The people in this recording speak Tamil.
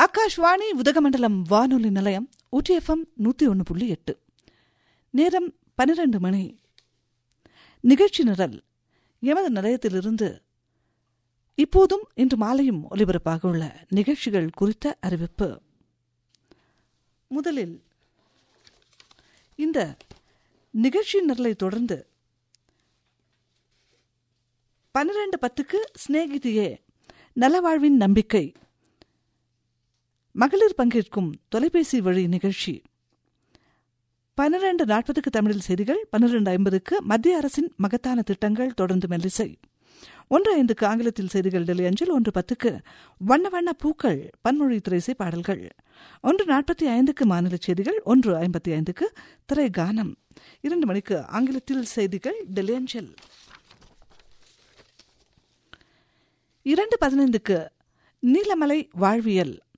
ஆகாஷ்வாணி உதகமண்டலம் வானொலி நிலையம் ஊட்டிஎஃப்எம் நூற்றி ஒன்று புள்ளி எட்டு நேரம் பன்னிரண்டு மணி நிகழ்ச்சி நிரல் எமது நிலையத்திலிருந்து இப்போதும் இன்று மாலையும் ஒலிபரப்பாக உள்ள நிகழ்ச்சிகள் குறித்த அறிவிப்பு முதலில் இந்த நிகழ்ச்சி நிரலை தொடர்ந்து பன்னிரண்டு பத்துக்கு சிநேகிதியே நலவாழ்வின் நம்பிக்கை மகளிர் பங்கேற்கும் தொலைபேசி வழி நிகழ்ச்சி பன்னிரண்டு நாற்பதுக்கு தமிழில் செய்திகள் பன்னிரண்டு ஐம்பதுக்கு மத்திய அரசின் மகத்தான திட்டங்கள் தொடர்ந்து மெல்லிசை ஒன்று ஐந்துக்கு ஆங்கிலத்தில் செய்திகள் டெல்லி அஞ்சில் ஒன்று பத்துக்கு வண்ண வண்ண பூக்கள் பன்மொழி திரைசை பாடல்கள் ஒன்று நாற்பத்தி ஐந்துக்கு மாநில செய்திகள் ஒன்று ஐம்பத்தி ஐந்துக்கு திரை கானம் இரண்டு மணிக்கு ஆங்கிலத்தில் செய்திகள் டெல்லி அஞ்சல் இரண்டு பதினைந்துக்கு நீலமலை வாழ்வியல்